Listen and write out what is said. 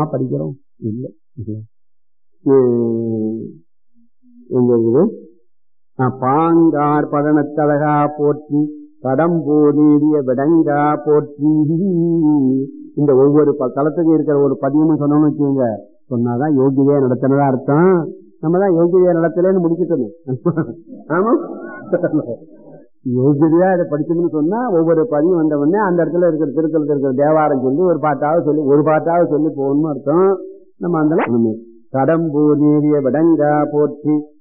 படிக்கிறோம் இல்லை இல்லை. உம், எங்க இருக்குது ஆஹ், பாங்கார் பதனத்தழகா போற்றி கடம்போ நீடிய விடங்கா போற்றி இந்த ஒவ்வொரு ப- தளத்துக்கும் இருக்கிற ஒரு பதியமும் சொன்னோம்னு வச்சுக்கோங்க சொன்னாதான் யோகிதையா நடத்தினதா அர்த்தம் நம்ம தான் யோகிதையா நடத்தலன்னு முடிச்சுட்டோம் ஆமா யோகிதையா இதை படிச்சோம்னு சொன்னா ஒவ்வொரு பதியும் வந்த உடனே அந்த இடத்துல இருக்கிற திருத்தலத்தில் இருக்கிற தேவாரம் சொல்லி ஒரு பாட்டாவது சொல்லி ஒரு பாட்டாவது சொல்லி போகணும்னு அர்த்தம் நம்ம அந்த கடம்பூர் நீரிய விடங்கா போற்றி